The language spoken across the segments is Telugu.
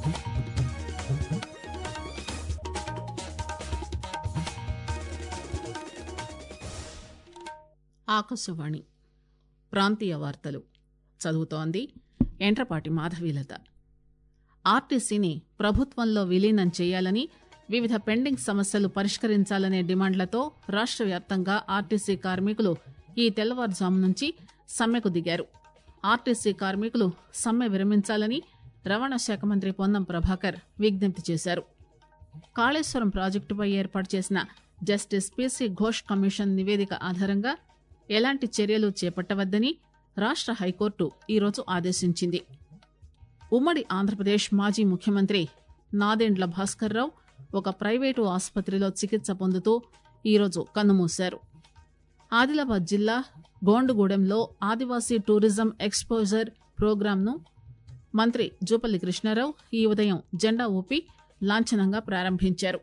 ఆకాశవాణి ప్రాంతీయ వార్తలు చదువుతోంది ఎంట్రపాటి మాధవీలత ఆర్టీసీని ప్రభుత్వంలో విలీనం చేయాలని వివిధ పెండింగ్ సమస్యలు పరిష్కరించాలనే డిమాండ్లతో రాష్ట్ర వ్యాప్తంగా ఆర్టీసీ కార్మికులు ఈ తెల్లవారుజాము నుంచి సమ్మెకు దిగారు ఆర్టీసీ కార్మికులు సమ్మె విరమించాలని రవాణా శాఖ మంత్రి పొన్నం ప్రభాకర్ విజ్ఞప్తి చేశారు కాళేశ్వరం ప్రాజెక్టుపై ఏర్పాటు చేసిన జస్టిస్ పీసీ ఘోష్ కమిషన్ నివేదిక ఆధారంగా ఎలాంటి చర్యలు చేపట్టవద్దని రాష్ట్ర హైకోర్టు ఈరోజు ఆదేశించింది ఉమ్మడి ఆంధ్రప్రదేశ్ మాజీ ముఖ్యమంత్రి నాదెండ్ల భాస్కర్రావు ఒక ప్రైవేటు ఆసుపత్రిలో చికిత్స పొందుతూ ఈరోజు కన్నుమూశారు ఆదిలాబాద్ జిల్లా గోండుగూడెంలో ఆదివాసీ టూరిజం ఎక్స్పోజర్ ప్రోగ్రాంను మంత్రి జూపల్లి కృష్ణారావు ఈ ఉదయం జెండా ఊపి లాంఛనంగా ప్రారంభించారు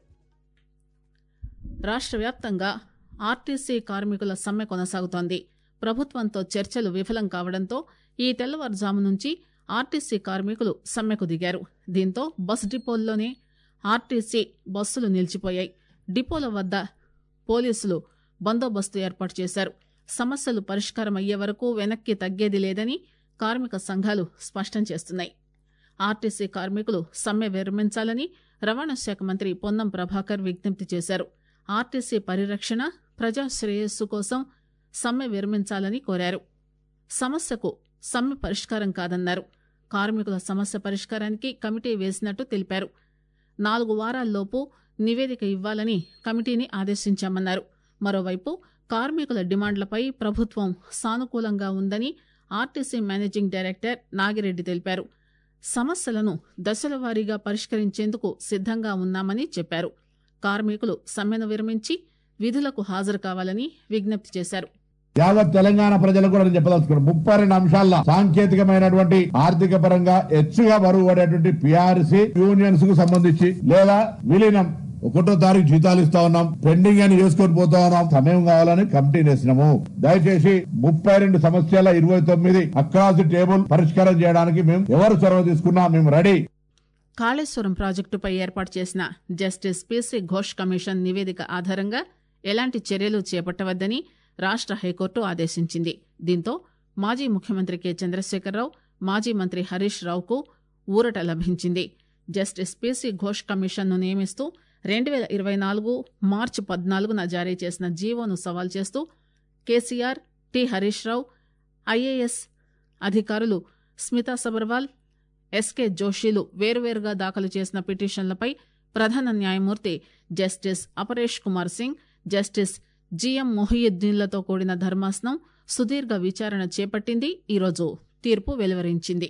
రాష్ట్ర వ్యాప్తంగా ఆర్టీసీ కార్మికుల సమ్మె కొనసాగుతోంది ప్రభుత్వంతో చర్చలు విఫలం కావడంతో ఈ తెల్లవారుజాము నుంచి ఆర్టీసీ కార్మికులు సమ్మెకు దిగారు దీంతో బస్ డిపోల్లోనే ఆర్టీసీ బస్సులు నిలిచిపోయాయి డిపోల వద్ద పోలీసులు బందోబస్తు ఏర్పాటు చేశారు సమస్యలు పరిష్కారం అయ్యే వరకు వెనక్కి తగ్గేది లేదని కార్మిక సంఘాలు స్పష్టం చేస్తున్నాయి ఆర్టీసీ కార్మికులు సమ్మె విరమించాలని రవాణా శాఖ మంత్రి పొన్నం ప్రభాకర్ విజ్ఞప్తి చేశారు ఆర్టీసీ పరిరక్షణ ప్రజా శ్రేయస్సు కోసం సమ్మె విరమించాలని కోరారు సమస్యకు సమ్మె పరిష్కారం కాదన్నారు కార్మికుల సమస్య పరిష్కారానికి కమిటీ వేసినట్టు తెలిపారు నాలుగు వారాల్లోపు నివేదిక ఇవ్వాలని కమిటీని ఆదేశించామన్నారు మరోవైపు కార్మికుల డిమాండ్లపై ప్రభుత్వం సానుకూలంగా ఉందని ఆర్టీసీ మేనేజింగ్ డైరెక్టర్ నాగిరెడ్డి తెలిపారు సమస్యలను దశల వారీగా పరిష్కరించేందుకు సిద్దంగా ఉన్నామని చెప్పారు కార్మికులు సమ్మెను విరమించి విధులకు హాజరు కావాలని విజ్ఞప్తి చేశారు యావత్ తెలంగాణ ప్రజలకు కూడా నేను చెప్పదలుచుకున్నాను ముప్పై రెండు అంశాల సాంకేతికమైనటువంటి ఆర్థిక పరంగా హెచ్చుగా బరువు పడేటువంటి పిఆర్సీ యూనియన్స్ కు సంబంధించి లేదా విలీనం ఒకటో తారీఖు జీతాలు ఇస్తా ఉన్నాం పెండింగ్ అని చేసుకొని పోతా ఉన్నాం సమయం కావాలని కమిటీ వేసినాము దయచేసి ముప్పై రెండు సమస్యల ఇరవై తొమ్మిది అక్రాస్ టేబుల్ పరిష్కారం చేయడానికి మేము ఎవరు చొరవ తీసుకున్నా మేము రెడీ కాళేశ్వరం ప్రాజెక్టుపై ఏర్పాటు చేసిన జస్టిస్ పీసీ ఘోష్ కమిషన్ నివేదిక ఆధారంగా ఎలాంటి చర్యలు చేపట్టవద్దని రాష్ట్ర హైకోర్టు ఆదేశించింది దీంతో మాజీ ముఖ్యమంత్రి కె చంద్రశేఖరరావు మాజీ మంత్రి హరీష్ రావుకు ఊరట లభించింది జస్టిస్ పీసీ ఘోష్ కమిషన్ను నియమిస్తూ రెండు వేల ఇరవై నాలుగు మార్చి పద్నాలుగున జారీ చేసిన జీవోను సవాల్ చేస్తూ KCR T Harish Rao IAS అధికారులు స్మితా సబర్వాల్ ఎస్కే జోషిలు వేరువేరుగా దాఖలు చేసిన పిటిషన్లపై ప్రధాన న్యాయమూర్తి justice Aparesh Kumar Singh justice GM మొహియుద్దీన్లతో కూడిన ధర్మాసనం సుదీర్ఘ విచారణ చేపట్టింది ఈరోజు తీర్పు వెలువరించింది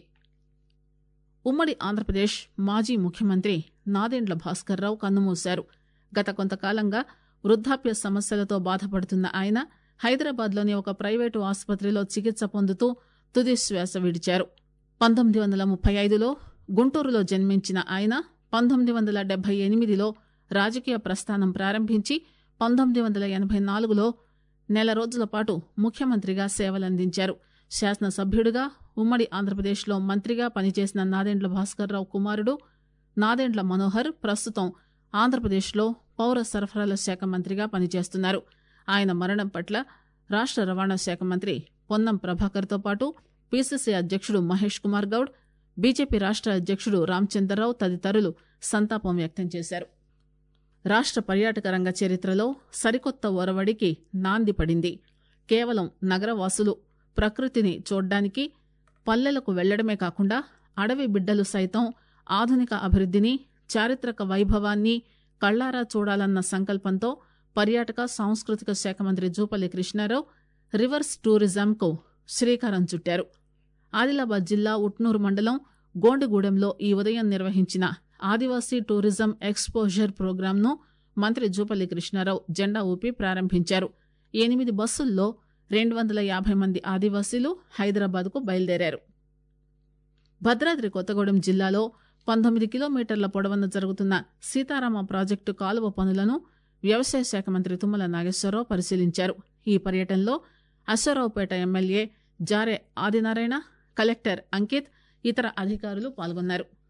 ఉమ్మడి ఆంధ్రప్రదేశ్ మాజీ ముఖ్యమంత్రి నాదెండ్ల భాస్కర్రావు కన్నుమూశారు గత కొంతకాలంగా వృద్ధాప్య సమస్యలతో బాధపడుతున్న ఆయన హైదరాబాద్లోని ఒక ప్రైవేటు ఆసుపత్రిలో చికిత్స పొందుతూ తుది శ్వాస విడిచారు పంతొమ్మిది వందల ముప్పై ఐదులో గుంటూరులో జన్మించిన ఆయన పంతొమ్మిది వందల డెబ్బై ఎనిమిదిలో రాజకీయ ప్రస్థానం ప్రారంభించి పంతొమ్మిది వందల ఎనభై నాలుగులో నెల రోజుల పాటు ముఖ్యమంత్రిగా సేవలందించారు శాసనసభ్యుడిగా ఉమ్మడి ఆంధ్రప్రదేశ్లో మంత్రిగా పనిచేసిన నాదెండ్ల భాస్కర్రావు కుమారుడు నాదెండ్ల మనోహర్ ప్రస్తుతం ఆంధ్రప్రదేశ్లో పౌర సరఫరాల శాఖ మంత్రిగా పనిచేస్తున్నారు ఆయన మరణం పట్ల రాష్ట్ర రవాణా శాఖ మంత్రి పొన్నం ప్రభాకర్తో పాటు పీసీసీ అధ్యక్షుడు మహేష్ కుమార్ గౌడ్ బీజేపీ రాష్ట్ర అధ్యక్షుడు రామచంద్రరావు తదితరులు సంతాపం వ్యక్తం చేశారు రాష్ట్ర పర్యాటక రంగ చరిత్రలో సరికొత్త ఒరవడికి నాంది పడింది కేవలం నగరవాసులు ప్రకృతిని చూడ్డానికి పల్లెలకు వెళ్లడమే కాకుండా అడవి బిడ్డలు సైతం ఆధునిక అభివృద్ధిని చారిత్రక వైభవాన్ని కళ్లారా చూడాలన్న సంకల్పంతో పర్యాటక సాంస్కృతిక శాఖ మంత్రి జూపల్లి కృష్ణారావు రివర్స్ టూరిజంకు శ్రీకారం చుట్టారు ఆదిలాబాద్ జిల్లా ఉట్నూరు మండలం గోండిగూడెంలో ఈ ఉదయం నిర్వహించిన ఆదివాసీ టూరిజం ఎక్స్పోజర్ ప్రోగ్రాంను మంత్రి జూపల్లి కృష్ణారావు జెండా ఊపి ప్రారంభించారు ఎనిమిది బస్సుల్లో రెండు వందల యాభై మంది ఆదివాసీలు హైదరాబాద్కు బయలుదేరారు భద్రాద్రి కొత్తగూడెం జిల్లాలో పంతొమ్మిది కిలోమీటర్ల పొడవున జరుగుతున్న సీతారామ ప్రాజెక్టు కాలువ పనులను వ్యవసాయ శాఖ మంత్రి తుమ్మల నాగేశ్వరరావు పరిశీలించారు ఈ పర్యటనలో అశ్వరావుపేట ఎమ్మెల్యే జారే ఆదినారాయణ కలెక్టర్ అంకిత్ ఇతర అధికారులు పాల్గొన్నారు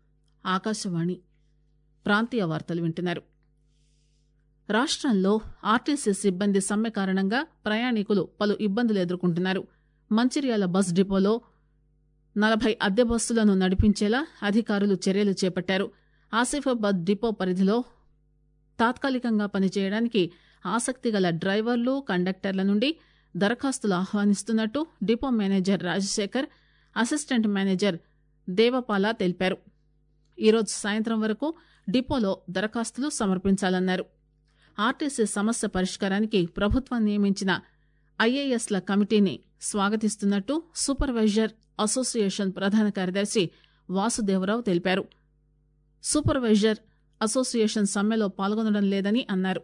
ఆకాశవాణి ప్రాంతీయ వార్తలు వింటున్నారు రాష్ట్రంలో ఆర్టీసీ సిబ్బంది సమ్మె కారణంగా ప్రయాణికులు పలు ఇబ్బందులు ఎదుర్కొంటున్నారు మంచిర్యాల బస్ డిపోలో నలభై అద్దె బస్సులను నడిపించేలా అధికారులు చర్యలు చేపట్టారు ఆసిఫాబాద్ డిపో పరిధిలో తాత్కాలికంగా పనిచేయడానికి ఆసక్తి గల డ్రైవర్లు కండక్టర్ల నుండి దరఖాస్తులు ఆహ్వానిస్తున్నట్టు depot manager Rajasekhar assistant manager Devapala తెలిపారు ఈరోజు సాయంత్రం వరకు డిపోలో దరఖాస్తులు సమర్పించాలన్నారు ఆర్టీసీ సమస్య పరిష్కారానికి ప్రభుత్వం నియమించిన ఐఏఎస్ల కమిటీని స్వాగతిస్తున్నట్టు సూపర్వైజర్ అసోసియేషన్ ప్రధాన కార్యదర్శి వాసుదేవరావు తెలిపారు సూపర్వైజర్ అసోసియేషన్ సమ్మెలో పాల్గొనడం లేదని అన్నారు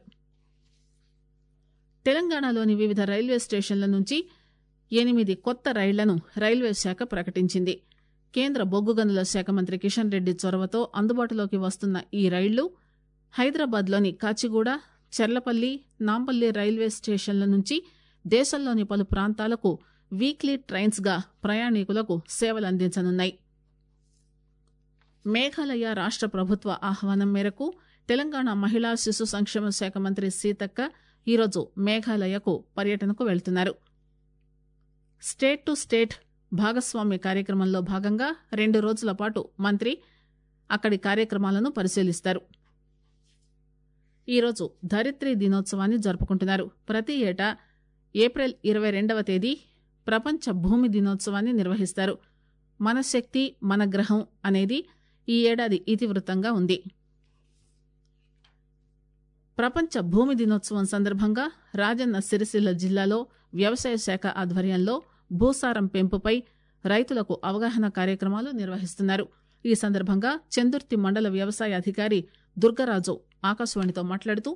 తెలంగాణలోని వివిధ రైల్వే స్టేషన్ల నుంచి ఎనిమిది కొత్త రైళ్లను రైల్వే శాఖ ప్రకటించింది కేంద్ర బొగ్గు గనుల శాఖ మంత్రి కిషన్ రెడ్డి చొరవతో అందుబాటులోకి వస్తున్న ఈ రైళ్లు హైదరాబాద్లోని కాచిగూడ చెర్లపల్లి నాంపల్లి రైల్వే స్టేషన్ల నుంచి దేశంలోని పలు ప్రాంతాలకు వీక్లీ ట్రైన్స్ గా ప్రయాణికులకు సేవలందించనున్నాయి మేఘాలయ రాష్ట ప్రభుత్వ ఆహ్వానం మేరకు తెలంగాణ మహిళా శిశు సంక్షేమ శాఖ మంత్రి సీతక్క ఈరోజు మేఘాలయకు పర్యటనకు వెళ్తున్నారు స్టేట్ టు స్టేట్ భాగస్వామ్య కార్యక్రమంలో భాగంగా రెండు రోజుల పాటు మంత్రి అక్కడి కార్యక్రమాలను పరిశీలిస్తారు ఈరోజు ధరిత్రి దినోత్సవాన్ని జరుపుకుంటున్నారు ప్రతి ఏటా ఏప్రిల్ ఇరవై రెండవ తేదీ ప్రపంచ భూమి దినోత్సవాన్ని నిర్వహిస్తారు మన శక్తి మన గ్రహం అనేది ఈ ఏడాది ఇతివృత్తంగా ఉంది ప్రపంచ భూమి దినోత్సవం సందర్భంగా రాజన్న సిరిసిల్ల జిల్లాలో వ్యవసాయ శాఖ ఆధ్వర్యంలో భూసారం పెంపుపై రైతులకు అవగాహన కార్యక్రమాలు నిర్వహిస్తున్నారు ఈ సందర్భంగా చందుర్తి మండల వ్యవసాయ అధికారి దుర్గరాజు ఆకాశవాణితో మాట్లాడుతూ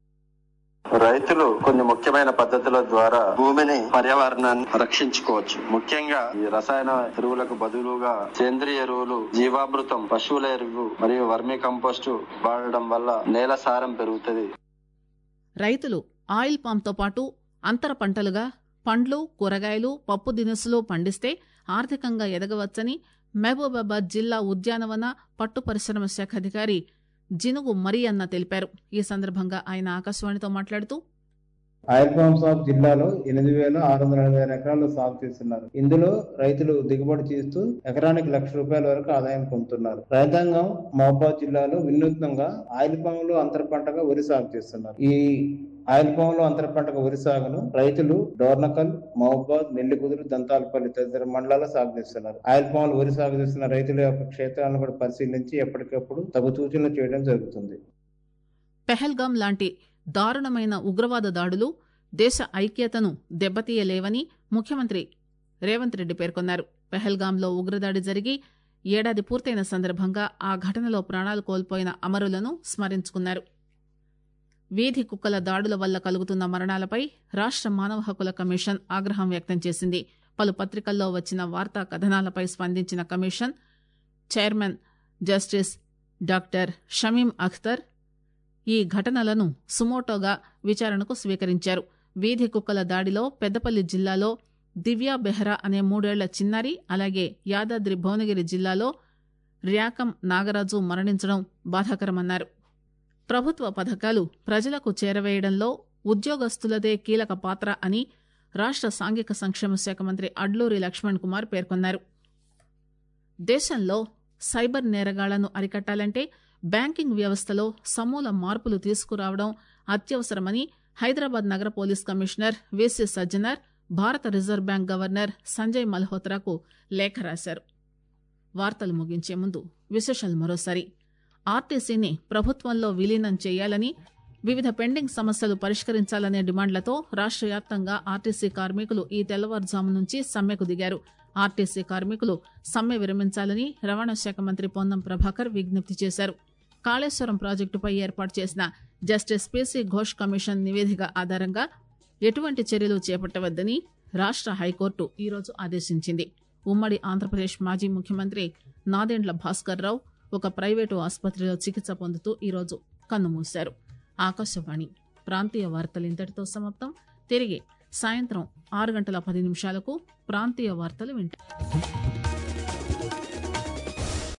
రైతులు కొన్ని ముఖ్యమైన పద్ధతుల ద్వారా భూమిని పర్యావరణాన్ని రక్షించుకోవచ్చు ముఖ్యంగా ఈ రసాయన ఎరువులకు బదులుగా సేంద్రియ ఎరువులు జీవామృతం పశువుల ఎరువు మరియు వర్మీ కంపోస్టు వాడడం వల్ల నేల సారం పెరుగుతుంది రైతులు ఆయిల్ పామ్తో పాటు అంతర పంటలుగా పండ్లు కూరగాయలు పప్పు దినుసులు పండిస్తే ఆర్థికంగా ఎదగవచ్చని మహబూబాబాద్ జిల్లా ఉద్యానవన పట్టు పరిశ్రమ శాఖ అధికారి జినుగు మరియన్న తెలిపారు ఈ సందర్భంగా ఆయన ఆకాశవాణితో మాట్లాడుతూ ఆయిల్ పామ్ సాగు జిల్లాలో ఎనిమిది వేల ఆరు వందల ఎనభై ఆరు ఎకరాలు సాగు చేస్తున్నారు ఇందులో రైతులు దిగుబడి చేస్తూ ఎకరానికి లక్ష రూపాయల వరకు ఆదాయం పొందుతున్నారు రైతాంగం మహబాద్ జిల్లాలో వినూత్నంగా ఆయిల్ పాములు అంతర పంటగా వరి సాగు చేస్తున్నారు ఈ ఆయిల్ పాములు అంతర పంటగా వరి సాగును రైతులు డోర్నకల్ మహబాద్ నెల్లికుదురు దంతాలపల్లి తదితర మండలాల్లో సాగు చేస్తున్నారు ఆయిల్ పాములు వరి సాగు చేస్తున్న రైతుల యొక్క క్షేత్రాలను కూడా పరిశీలించి ఎప్పటికప్పుడు తగు సూచనలు చేయడం జరుగుతుంది పెహల్గాం లాంటి దారుణమైన ఉగ్రవాద దాడులు దేశ ఐక్యతను దెబ్బతీయలేవని ముఖ్యమంత్రి రేవంత్ రెడ్డి పేర్కొన్నారు పెహల్గాంలో ఉగ్రదాడి జరిగి ఏడాది పూర్తయిన సందర్భంగా ఆ ఘటనలో ప్రాణాలు కోల్పోయిన అమరులను స్మరించుకున్నారు వీధి కుక్కల దాడుల వల్ల కలుగుతున్న మరణాలపై రాష్ట మానవ హక్కుల కమిషన్ ఆగ్రహం వ్యక్తం చేసింది పలు పత్రికల్లో వచ్చిన వార్తా కథనాలపై స్పందించిన commission chairman justice doctor Shamim Akhtar ఈ ఘటనలను సుమోటోగా విచారణకు స్వీకరించారు వీధి కుక్కల దాడిలో పెద్దపల్లి జిల్లాలో దివ్యా బెహ్రా అనే మూడేళ్ల చిన్నారి అలాగే యాదాద్రి భువనగిరి జిల్లాలో ర్యాకం నాగరాజు మరణించడం బాధాకరమన్నారు ప్రభుత్వ పథకాలు ప్రజలకు చేరవేయడంలో ఉద్యోగస్తులదే కీలక పాత్ర అని రాష్ట సాంఘిక సంక్షేమ శాఖ మంత్రి అడ్లూరి లక్ష్మణ్ కుమార్ పేర్కొన్నారు దేశంలో సైబర్ నేరగాళ్లను అరికట్టాలంటే బ్యాంకింగ్ వ్యవస్థలో సమూల మార్పులు తీసుకురావడం అత్యవసరమని హైదరాబాద్ నగర పోలీస్ కమిషనర్ విసి సజ్జనర్ భారత రిజర్వ్ బ్యాంక్ గవర్నర్ సంజయ్ మల్హోత్రాకు లేఖ రాశారు వార్తలు ముగించే ముందు విశేషాలు మరోసారి ఆర్టీసీని ప్రభుత్వంలో విలీనం చేయాలని వివిధ పెండింగ్ సమస్యలు పరిష్కరించాలనే డిమాండ్లతో రాష్ట్ర వ్యాప్తంగా ఆర్టీసీ కార్మికులు ఈ తెల్లవారుజాము నుంచి సమ్మెకు దిగారు ఆర్టీసీ కార్మికులు సమ్మె విరమించాలని రవాణా శాఖ మంత్రి పొన్నం ప్రభాకర్ విజ్ఞప్తి చేశారు కాళేశ్వరం ప్రాజెక్టుపై ఏర్పాటు చేసిన జస్టిస్ పీసీ ఘోష్ కమిషన్ నివేదిక ఆధారంగా ఎటువంటి చర్యలు చేపట్టవద్దని రాష్ట్ర హైకోర్టు ఈరోజు ఆదేశించింది ఉమ్మడి ఆంధ్రప్రదేశ్ మాజీ ముఖ్యమంత్రి నాదెండ్ల భాస్కర్ రావు ఒక ప్రైవేటు ఆసుపత్రిలో చికిత్స పొందుతూ ఈరోజు కన్నుమూశారు ఆకాశవాణి ప్రాంతీయ వార్తలు ఇంతటితో సమాప్తం తిరిగి సాయంత్రం ఆరు గంటల పది నిమిషాలకు ప్రాంతీయ వార్తలు వింటారు